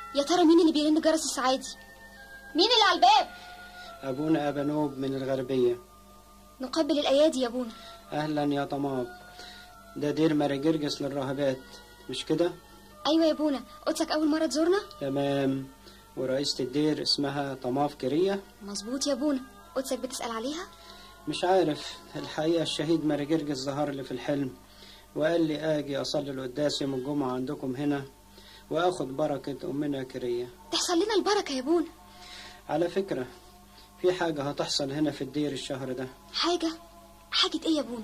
يا ترى مين اللي بيرن جرس السعادي مين اللي على الباب أبونا أبانوب من الغربية نقبل الايادي يا ابونا أهلا يا طماط ده دير ماري جرجس للراهبات مش كده؟ ايوه يا ابونا قدسك اول مره تزورنا تمام ورئيسة الدير اسمها طماف كرية مظبوط يا ابونا قدسك بتسال عليها مش عارف الحقيقة الشهيد ماري جرجس ظهر لي في الحلم وقال لي آجي أصلي القداس يوم الجمعة عندكم هنا وآخد بركة أمنا كرية تحصل لنا البركه يا ابونا على فكرة في حاجة هتحصل هنا في الدير الشهر ده حاجه حاجه ايه يا ابونا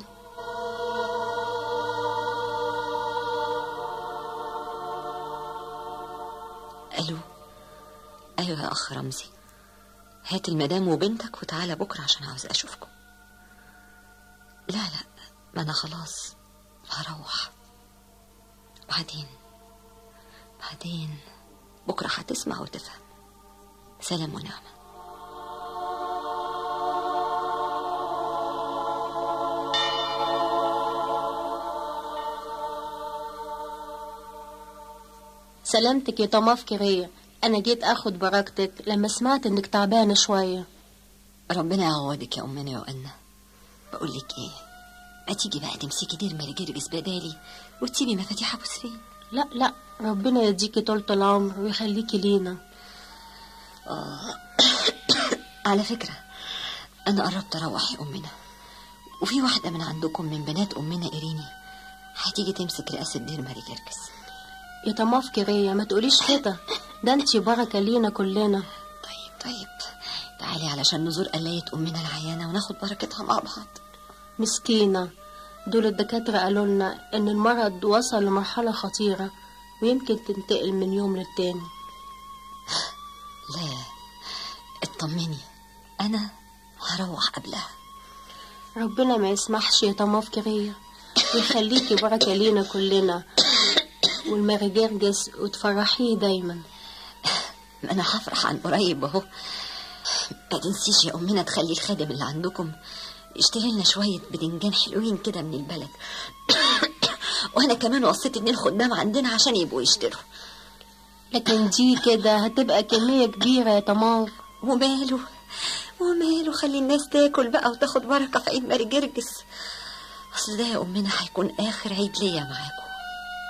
الو ايوه يا اخ رمزي هات المدام وبنتك وتعالى بكره عشان عاوز اشوفكم لا لا ما انا خلاص هروح بعدين بعدين بكره هتسمع وتفهم سلام ونعمه سلامتك يا طماف كرية أنا جيت أخد بركتك لما سمعت إنك تعبانة شوية ربنا يعوضك يا امنا يا وأنا بقول لك ايه ما تيجي بقى تمسكي دير ماري جرجس بدالي وتسيبي مفاتيح ابو سرين لا لا ربنا يديكي طولة العمر ويخليكي لينا على فكرة أنا قربت أروح يا أمنا وفي واحدة من عندكم من بنات أمنا إيريني هتيجي تمسك رئاسة دير ماري جرجس يا طماف كرية ما تقوليش كده ده انتي بركة لينا كلنا طيب طيب تعالي علشان نزور قلاية أمنا العيانة وناخد بركتها مع بعض مسكينة دول الدكاترة قالوا لنا إن المرض وصل لمرحلة خطيرة ويمكن تنتقل من يوم للتاني لا اطمني أنا هروح قبلها ربنا ما يسمحش يا طماف كرية ويخليكي بركة لينا كلنا والماري جرجس وتفرحيه دايما ما أنا هفرح عن قريب أهو ما تنسيش يا أمنا تخلي الخادم اللي عندكم يشتري لنا شوية بدنجان حلوين كده من البلد وأنا كمان وصيت اتنين خدام عندنا عشان يبقوا يشتروا لكن دي كده هتبقى كمية كبيرة يا طماف وماله وماله خلي الناس تاكل بقى وتاخد بركة في عيد ماري جرجس أصل ده يا أمنا هيكون آخر عيد ليا معاكم